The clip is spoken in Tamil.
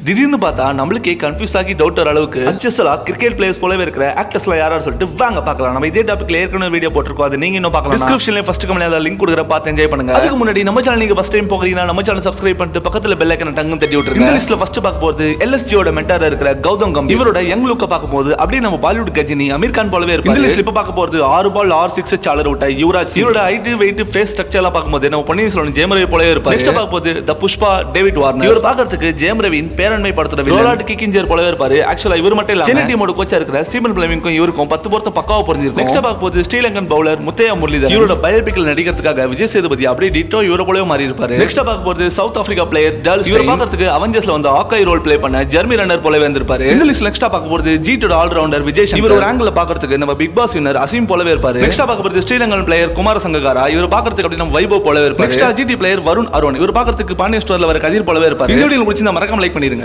திடீர்னு பார்த்தா நம்மளுக்கே கன்ஃபியூஸ் ஆகி டவுட் வர அளவுக்கு அச்சஸ்லா கிரிக்கெட் பிளேயர்ஸ் போலவே இருக்கிற ஆக்டர்ஸ்ல யாராரு சொல்லிட்டு வாங்க பார்க்கலாம் நம்ம இதே டாபிக்ல ஏற்கனவே வீடியோ போட்டிருக்கோம் அது நீங்க இன்னும் பார்க்கலாம் டிஸ்கிரிப்ஷன்ல ஃபர்ஸ்ட் கமெண்ட்ல லிங்க் கொடுக்குற பார்த்து என்ஜாய் பண்ணுங்க அதுக்கு முன்னாடி நம்ம சேனல் நீங்க ஃபர்ஸ்ட் டைம் போகிறீங்கன்னா நம்ம சேனல் சப்ஸ்கிரைப் பண்ணிட்டு பக்கத்துல பெல் ஐக்கனை டங்கு தட்டி விட்டுருங்க இந்த லிஸ்ட்ல ஃபர்ஸ்ட் பார்க்க போறது எல்எஸ்ஜியோட மென்டாரா இருக்கிற கௌதம் கம்பீர் இவரோட யங் லுக்க பார்க்கும் போது அப்படியே நம்ம பாலிவுட் கஜினி அமீர் கான் போலவே இருப்பாரு இந்த லிஸ்ட்ல இப்ப பார்க்க போறது ஆறு பால் ஆறு சிக்ஸ் சாலர் விட்ட யுவராஜ் இவரோட ஹைட் வெயிட் ஃபேஸ் ஸ்ட்ரக்சர் எல்லாம் பார்க்கும்போது நம்ம பொன்னியின் செல்வன் ஜெயம் ரவி போலவே இருப்பாரு நெக்ஸ்ட் பார்க்க போது த புஷ்பா டேவிட் வார்னர் இவர் பார்க்கறதுக்கு ஜெயம் ரவியின் பேரண்மை படத்தோட ரோலாட் கிக்கிஞ்சர் போலவே இருப்பாரு ஆக்சுவலா இவர் மட்டும் இல்ல சென்னை டீமோட கோச்சா இருக்கிற ஸ்டீவன் பிளமிங்கும் இவருக்கும் பத்து பொருத்தம் பக்காவா புரிஞ்சிருக்கும் நெக்ஸ்ட் பார்க்க போது ஸ்ரீலங்கன் பவுலர் முத்தையா முரளிதர் இவரோட பயோபிக்கல் நடிக்கிறதுக்காக விஜய் சேதுபதி அப்படியே டிட்டோ இவர போலவே மாறி இருப்பாரு நெக்ஸ்ட் பார்க்க போது சவுத் ஆப்பிரிக்கா பிளேயர் டல் இவர் பார்க்கறதுக்கு அவெஞ்சர்ஸ்ல வந்து ஆக்காய் ரோல் ப்ளே பண்ண ஜெர்மி ரன்னர் போலவே வந்திருப்பாரு இந்த லிஸ்ட் நெக்ஸ்ட் பார்க்க போறது ஜீட்டோட ஆல் ரவுண்டர் விஜய் சங்கர். இவர் ஒரு ஆங்கிள் பார்க்கறதுக்கு நம்ம பிக் பாஸ் வின்னர் அசீம் போலவே இருப்பாரு நெக்ஸ்ட் பார்க்க போறது ஸ்ரீலங்கன் பிளேயர் குமார சங்ககாரா இவர் பார்க்கறதுக்கு அப்படி நம்ம வைபவ் போலவே இருப்பாரு next GT player Varun Arun இவர் பார்க்கறதுக்கு பாண்டிய ஸ்டோர்ல வர கதிர் போலவே இருப்பாரு இந்த வீடியோ முடிச்சு மறக்காம லைக் பண்ணிருங்க